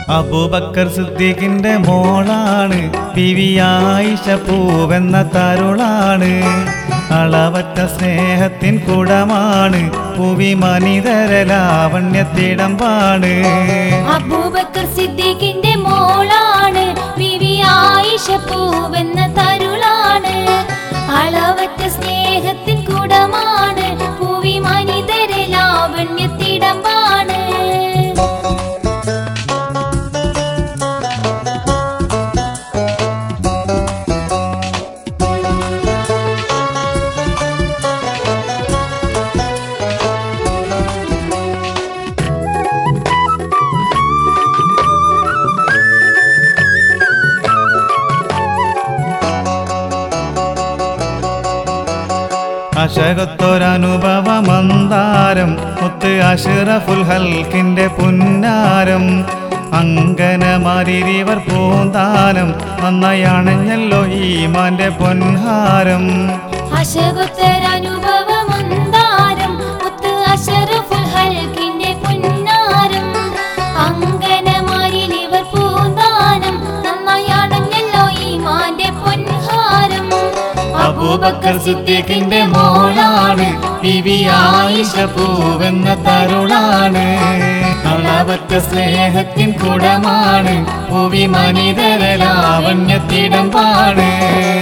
അബൂബക്കർ സിദ്ദീഖിന്റെ മോളാണ് പിവി ആയിഷ പൂവെന്ന തരുളാണ് അളവറ്റ സ്നേഹത്തിൻ കുടമാണ് പുവി മനിതര ലാവണ്യത്തിടമ്പാണ് അബൂബക്കർ സിദ്ദീഖിന്റെ മോളാണ് ബിവി ആയിഷ പൂവെന്ന തരുളാണ് അളവറ്റ സ്നേഹത്തിൻ കുടമാണ് പൂവി മനിതരെ ലാവണ്യത്തിടമ്പാണ് അശകത്തൊരനുഭവ മന്ദാരം മുത്ത് അഷ്റഫുൽ ഹൽക്കിന്റെ പുന്നാരം അങ്കനമാരിവർ പൂന്താനം നന്നായി അണഞ്ഞല്ലോ ഈമാന്റെ പൊൻഹാരം അശകുത്തരനുഭവമന്താരം മുത്ത് അശറഫുൽ ഹൽക്കിന്റെ പുന്നാരം അങ്കനമാരിലിവർ പൂന്താനം നന്നായി അടഞ്ഞല്ലോ ഈമാന്റെ പൊൻഹാരം അബൂബക്കർ സിദ്ദീഖിന്റെ മോളാണ് ബിബി ആയിഷ പൂവെന്ന തരുളാണ് അളവറ്റ സ്നേഹത്തിൻ കുടമാണ് പുവി മനിതര ലാവണ്യത്തിടമ്പാണ്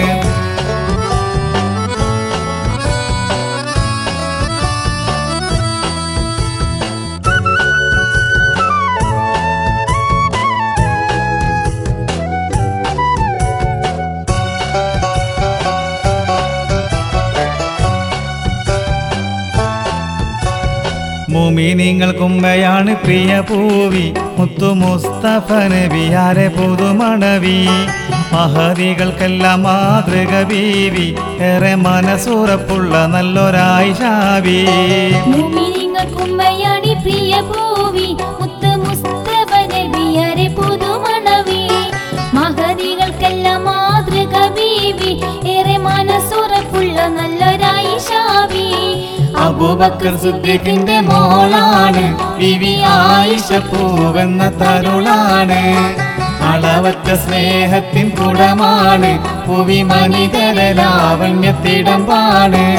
മുമിനിങ്ങൾക്കുമ്മയാണ് പ്രിയ പൂവി മുത്തു മുസ്തഫ നബിയാരെ പുതുമണവി മഹതികൾക്കെല്ലാം മാതൃക ബീവി ഏറെ മനസ്സുറപ്പുള്ള നല്ലൊരായിഷാവി മുഅ്മിനീങ്ങൾക്കുമ്മയാണി പ്രിയ പൂവി മുത്ത് മുസ്തഫ നബിയരെ പുതുമണവി മഹദികൾക്കെല്ലാം മാതൃക ബീവി ഏറെ മനസ്സുറപ്പുള്ള നല്ലൊരായി ഷാവി അബൂബക്കർ സിദ്ദീഖിന്റെ മോളാണ് ബിവി ആയിഷ പൂവെന്ന തരുളാണ് അളവറ്റ സ്നേഹത്തിൻ കുടമാണ് പുവി മനിതര ലാവണ്യത്തിടമ്പാണ്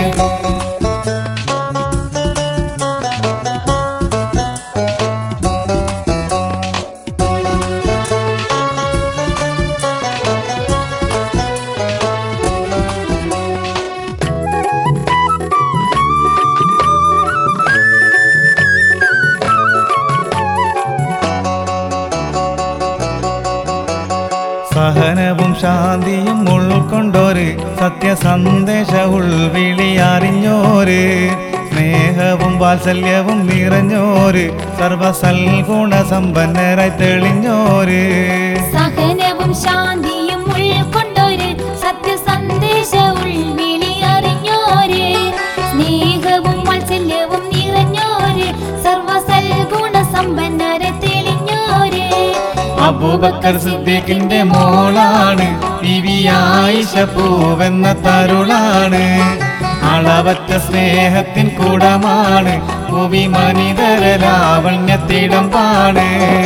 സഹനവും ശാന്തിയും ഉൾക്കൊണ്ടോര് സത്യസന്ദേശ ഉൾവിളി അറിഞ്ഞോര് സ്നേഹവും വാത്സല്യവും നിറഞ്ഞോര് സർവസൽഗുണ സമ്പന്നരായി തെളിഞ്ഞോര് സഹനവും ശാന്തിയും ഉൾക്കൊണ്ടൊരു സത്യസന്ദേശ ഉൾവിളി അറിഞ്ഞോര് സ്നേഹവും വാത്സല്യവും നിറഞ്ഞോര് സർവസൽഗുണ സമ്പന്നരെ തെളിഞ്ഞോര് അബൂബക്കർ സിദ്ദീഖിന്റെ മോളാണ് ബിവി ആയിഷ പൂവെന്ന തരുളാണ് അളവറ്റ സ്നേഹത്തിൻ കുടമാണ് ഭൂമി മനിതര ലാവണ്യത്തിടമ്പാണ്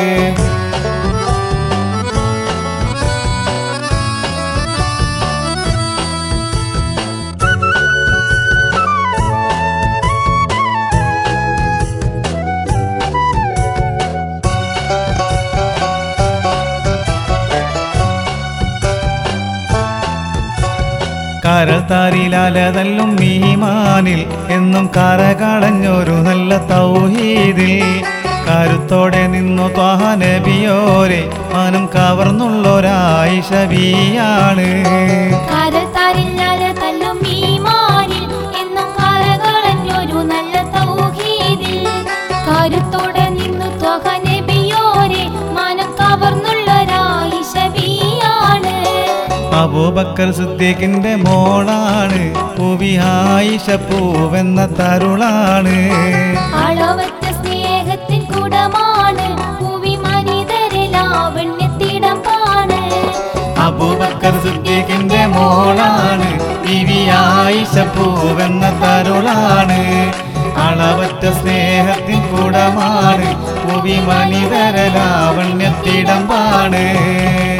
കരത്താരിലാലതല്ലും മീമാനിൽ എന്നും കരകളഞ്ഞൊരു നല്ല തൗഹീദിൽ കരുത്തോടെ നിന്നു ത്വാനബിയോരെ മനം കവർന്നുള്ളൊരായിഷബിയാണ് കരത്താരില്ലാതെ തല്ലും ഈമാനിൽ എന്നും കരകളഞ്ഞൊരു നല്ല തൗഹീദിൽ കരുത്തോടെ നിന്നു ത്വഹ നബിയോരെ മനം കവർന്നുള്ളൊരായിഷബിയാണ് അബൂബക്കർ സിദ്ദീഖിന്റെ മോളാണ് പുവി ആയിഷ പൂവെന്ന തരുളാണ് അളവറ്റ സ്നേഹത്തിൻ കുടമാണ് ഭൂമി മനിതരെ ലാവണ്യത്തിടമ്പാണ് അബൂബക്കർ സിദ്ദീഖിന്റെ മോളാണ് ബിവി ആയിഷ പൂവെന്ന തരുളാണ് അളവറ്റ സ്നേഹത്തിൻ കുടമാണ് ഭുവി മണിതര ലാവണ്യത്തിടമ്പാണ്